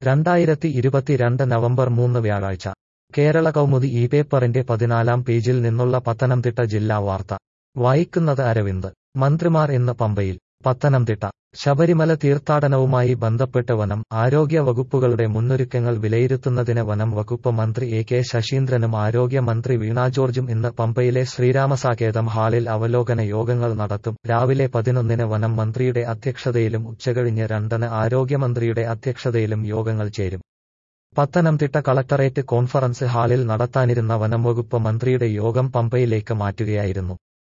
രണ്ടായിരത്തി ഇരുപത്തിരണ്ട് നവംബർ മൂന്ന് വ്യാഴാഴ്ച കേരള കൗമുദി ഈ പേപ്പറിന്റെ പതിനാലാം പേജിൽ നിന്നുള്ള പത്തനംതിട്ട ജില്ലാ വാർത്ത വായിക്കുന്നത് അരവിന്ദ് മന്ത്രിമാർ ഇന്ന് പമ്പയിൽ പത്തനംതിട്ട ശബരിമല തീർത്ഥാടനവുമായി ബന്ധപ്പെട്ട് വനം ആരോഗ്യ വകുപ്പുകളുടെ മുന്നൊരുക്കങ്ങൾ വിലയിരുത്തുന്നതിന് വനം വകുപ്പ് മന്ത്രി എ കെ ശശീന്ദ്രനും ആരോഗ്യ മന്ത്രി വീണ ജോർജും ഇന്ന് പമ്പയിലെ ശ്രീരാമസാകേതം ഹാളിൽ അവലോകന യോഗങ്ങൾ നടത്തും രാവിലെ പതിനൊന്നിന് വനം മന്ത്രിയുടെ അധ്യക്ഷതയിലും ഉച്ചകഴിഞ്ഞ് രണ്ടിന് ആരോഗ്യമന്ത്രിയുടെ അധ്യക്ഷതയിലും യോഗങ്ങൾ ചേരും പത്തനംതിട്ട കളക്ടറേറ്റ് കോൺഫറൻസ് ഹാളിൽ നടത്താനിരുന്ന വനം വകുപ്പ് മന്ത്രിയുടെ യോഗം പമ്പയിലേക്ക് മാറ്റുകയായിരുന്നു